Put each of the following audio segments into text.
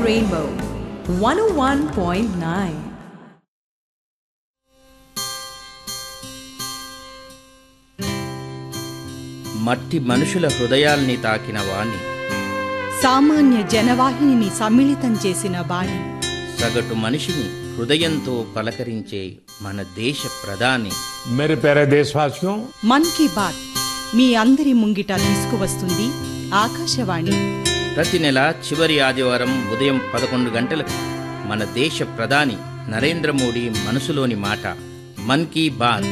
Rainbow 101.9. మట్టి మనుషుల హృదయాల్ని తాకిన వాణ్ణి సామాన్య జనవాహినిని సమ్మిళితం చేసిన బాణి సగటు మనిషిని హృదయంతో పలకరించే మన దేశ ప్రధాని मेरे प्यारे देशवासियों మన్ కీ బాత్ మీ అందరి ముంగిట తీసుకువస్తుంది ఆకాశవాణి ప్రతి నెల చివరి ఆదివారం ఉదయం పదకొండు గంటలకు మన దేశ ప్రధాని నరేంద్ర మోడీ మనసులోని మాట మన్ కీ బాత్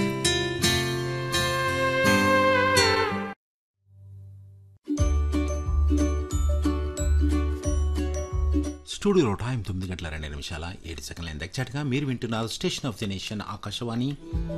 స్టూడియోలో టైం తొమ్మిది గంటల రెండు నిమిషాల ఏడు సెకండ్ల ఎగ్జాక్ట్గా మీరు వింటున్నారు station of the nation Akashvani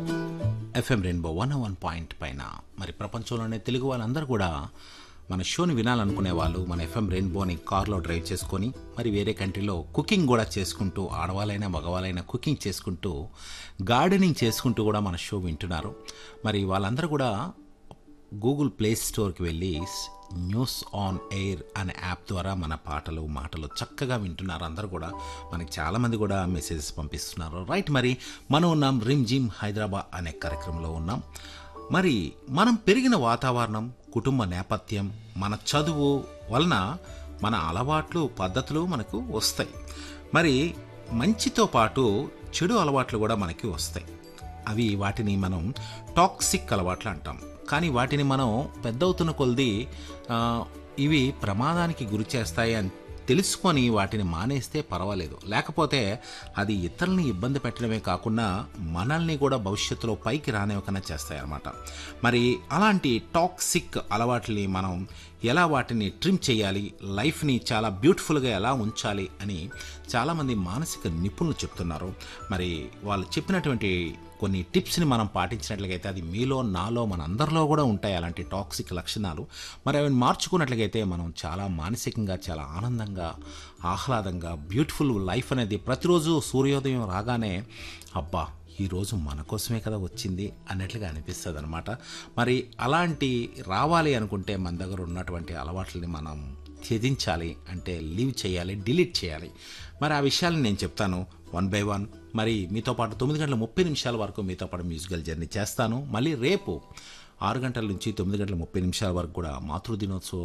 FM rainbow one one point పైన మరి ప్రపంచంలోనే తెలుగు వాళ్ళందరూ కూడా మన షోని వినాలనుకునే వాళ్ళు మన ఎఫ్ఎం రెయిన్బోని కార్లో డ్రైవ్ చేసుకొని మరి వేరే కంట్రీలో కుకింగ్ కూడా చేసుకుంటూ ఆడవాళ్ళైనా మగవాళ్ళైనా కుకింగ్ చేసుకుంటూ గార్డెనింగ్ చేసుకుంటూ కూడా మన షో వింటున్నారు మరి వాళ్ళందరూ కూడా గూగుల్ ప్లే స్టోర్కి వెళ్ళి న్యూస్ ఆన్ ఎయిర్ అనే యాప్ ద్వారా మన పాటలు మాటలు చక్కగా వింటున్నారు అందరూ కూడా మనకి చాలామంది కూడా మెసేజెస్ పంపిస్తున్నారు రైట్ మరి మనం ఉన్నాం రిమ్ జిమ్ హైదరాబాద్ అనే కార్యక్రమంలో ఉన్నాం మరి మనం పెరిగిన వాతావరణం కుటుంబ నేపథ్యం మన చదువు వలన మన అలవాట్లు పద్ధతులు మనకు వస్తాయి మరి మంచితో పాటు చెడు అలవాట్లు కూడా మనకి వస్తాయి అవి వాటిని మనం టాక్సిక్ అలవాట్లు అంటాం కానీ వాటిని మనం పెద్దవుతున్న కొలది ఆ, ఇవి ప్రమాదానికి గురి చేస్తాయి అని తెలుసుకొని వాటిని మానేస్తే పర్వాలేదు లేకపోతే అది ఇతరులని ఇబ్బంది పెట్టడమే కాకుండా మనల్ని కూడా భవిష్యత్తులో పైకి రానివ్వకుండా చేస్తాయి అన్నమాట మరి అలాంటి టాక్సిక్ అలవాట్లని మనం ఎలా వాటిని ట్రిమ్ చేయాలి లైఫ్ని చాలా బ్యూటిఫుల్గా ఎలా ఉంచాలి అని చాలామంది మానసిక నిపుణులు చెప్తున్నారు మరి వాళ్ళు చెప్పినటువంటి కొన్ని టిప్స్ని మనం పాటించినట్లయితే అది మీలో నాలో మన అందరిలో కూడా ఉంటాయి అలాంటి టాక్సిక్ లక్షణాలు మరి అవి మార్చుకున్నట్లయితే మనం చాలా మానసికంగా చాలా ఆనందంగా ఆహ్లాదంగా బ్యూటిఫుల్ లైఫ్ అనేది ప్రతిరోజు సూర్యోదయం రాగానే అబ్బా ఈరోజు మన కోసమే కదా వచ్చింది అన్నట్లుగా అనిపిస్తుంది అనమాట మరి అలాంటి రావాలి అనుకుంటే మన దగ్గర ఉన్నటువంటి అలవాట్లని మనం త్యజించాలి అంటే లీవ్ చేయాలి డిలీట్ చేయాలి మరి ఆ విషయాలను నేను చెప్తాను వన్ బై వన్ మరి మీతో పాటు తొమ్మిది గంటల ముప్పై నిమిషాల వరకు మీతో పాటు మ్యూజికల్ జర్నీ చేస్తాను మళ్ళీ రేపు ఆరు గంటల నుంచి తొమ్మిది గంటల ముప్పై నిమిషాల వరకు కూడా మాతృదినోత్సవ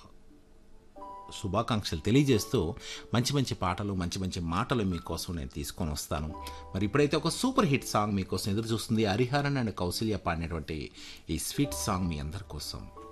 శుభాకాంక్షలు తెలియజేస్తూ మంచి మంచి పాటలు మంచి మంచి మాటలు మీకోసం నేను తీసుకొని వస్తాను మరి ఇప్పుడైతే ఒక సూపర్ హిట్ సాంగ్ మీకోసం ఎదురు చూస్తుంది హరిహరన్ అండ్ కౌశల్య పాడినటువంటి ఈ స్వీట్ సాంగ్ మీ అందరి కోసం